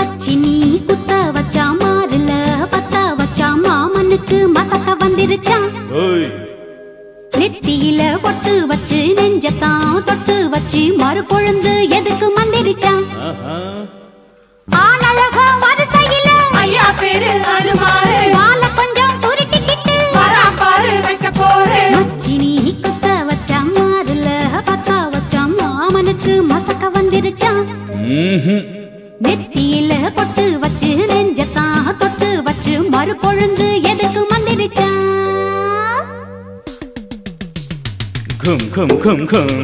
மச்சி நீ குத்த வச்சா மாறுல பத்த வச்சா மாமனுக்கு மசக்க வந்துருச்சான் ஓய் நெத்தியில பொட்டு வச்சு நெஞ்சத்தான் தொட்டு வச்சு மறு கொழுந்து எதுக்கு மந்திரிச்சான் ஆஹா ஆனழக வரிசையில ஐயா பேரு அனுமாரு வாழ கொஞ்சம் சுருட்டிக்கிட்டு வரா பாரு வைக்க போரு மச்சி நீ குத்த வச்சா மாறுல பத்த வச்சா மாமனுக்கு மசக்க வந்துருச்சான் ம்ஹும். நெத்தியில பொட்டு வச்சு நெஞ்சத்தான் தொட்டு வச்சு மறு கொழுந்து எதுக்கு மந்திரிச்சான் கும் கும் கும் கும்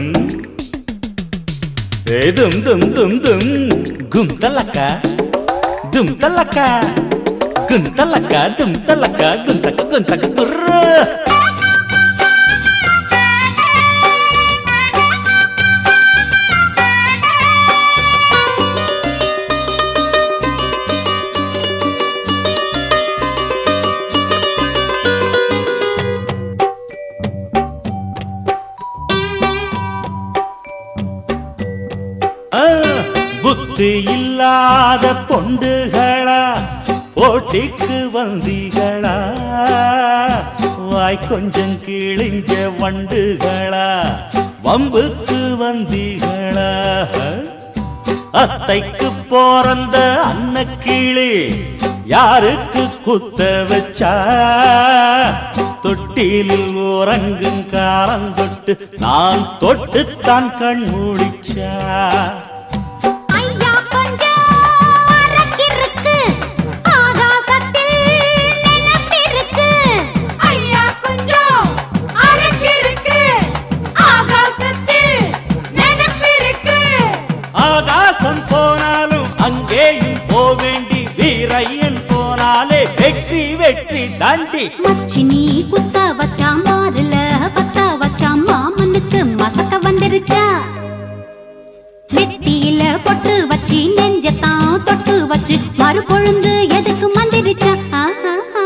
ஏ தும் தும் தும் தும் கும் தலக்க தும் தலக்க கும் தலக்க தும் தலக்க கும் தக்க கும் தக்க குர்ர ஆ, புத்தி இல்லாத பொண்டுகளா போட்டிக்கு வந்தீகளா வாய் கொஞ்சம் கிழிஞ்ச வண்டுகளா வம்புக்கு வந்தீகளா அத்தைக்கு போறந்த அன்னக்கிளி யாருக்கு குத்த வச்சா தொட்டிலில் உறங்கும் காலங்கொட்டு நான் தொட்டுத்தான் கண் மூடிச்சா ஐயா கொஞ்சம் அரக்கிருக்கு ஆகாசத்தில் நினைப்பிருக்கு ஐயா கொஞ்சம் அரக்கிருக்கு ஆகாசத்தில் நினைப்பிருக்கு ஆகாசம் போனாலும் அங்கேயும் போவேண்டி வீரையன் போனாலே வெற்றி வெற்றி தாண்டி மச்சி நீ குத்த வச்சா மாறுல பத்த வச்சா மாமனுக்கு மசக்க வந்துருச்சா நெத்தியில பொட்டு வச்சு நெஞ்சத்தான் தொட்டு வச்சு மறு கொழுந்து எதுக்கு மந்திரிச்சா ஆஹா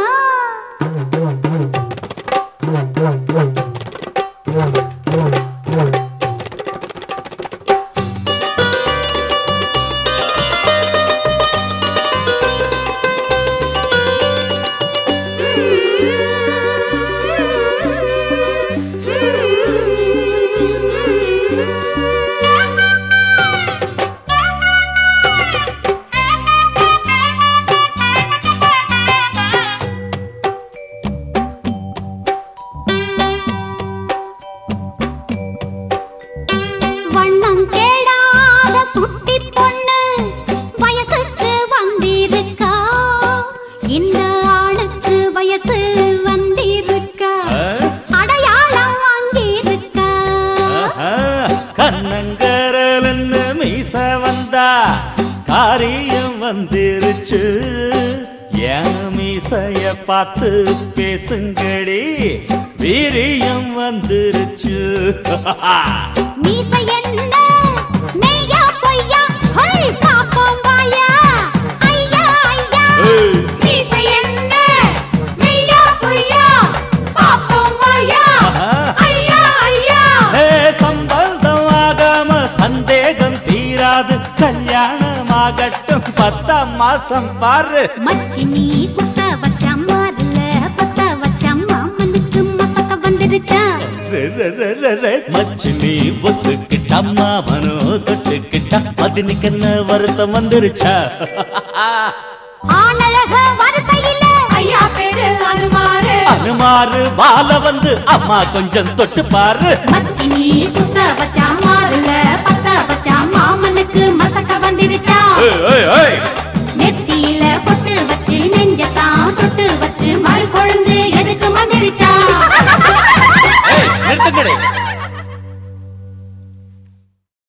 வண்ணம் கேடாத சுட்டி பொண்ணு வயசுக்கு வந்திருக்கா இந்த ஆளுக்கு வயசு வந்திருக்கா ஆ? அடையாளம் வாங்கியிருக்கா ஆஹா, கண்ணங்கரலன்னு மீச வந்தா காரியம் வந்துருச்சு என் மீசைய பார்த்து பேசுங்கடி வீரியம் வந்துருச்சு மீசை என்ன மெய்யா பொய்யா ஹோய் பாப்போம் வாயா ஐயா ஐயா ஏய், மீசை என்ன மெய்யா பொய்யா பாப்போம் வாயா ஆஹா. ஐயா ஐயா ஏ, சம்பந்தம் ஆகாம சந்தேகம் தீராது கல்யாணமாகட்டும் பத்தாம் மாசம் பாரு மச்சி நீ குத்த வச்ச மாறல பத்த வச்ச மாமனுக்கு மசக்க வந்துருச்சா ரெ, ரெ, ரெ, ரெ, ரெ. மச்சி நீ ஒத்துக்கிட்ட மாமனோ தொட்டுக்கிட்ட மதினிக்கு என்ன வருத்தம் வந்துருச்சா ஆனழக வரிசையில ஐயா பேரு அனுமாரு அனுமாரு வாழ வந்து அம்மா கொஞ்சம் தொட்டு பாரு மச்சி நீ குத்த வச்ச மாறல பத்த வச்ச மாமனுக்கு மசக்க வந்துருச்சா ஏய், ஏய், ஏய். நெத்தியில பொட்டு வச்சு நெஞ்சத்தான் தொட்டு வச்சு மல் கொழுந்து எதுக்கு வந்துருச்சா ஏய், நிறுத்துங்கடி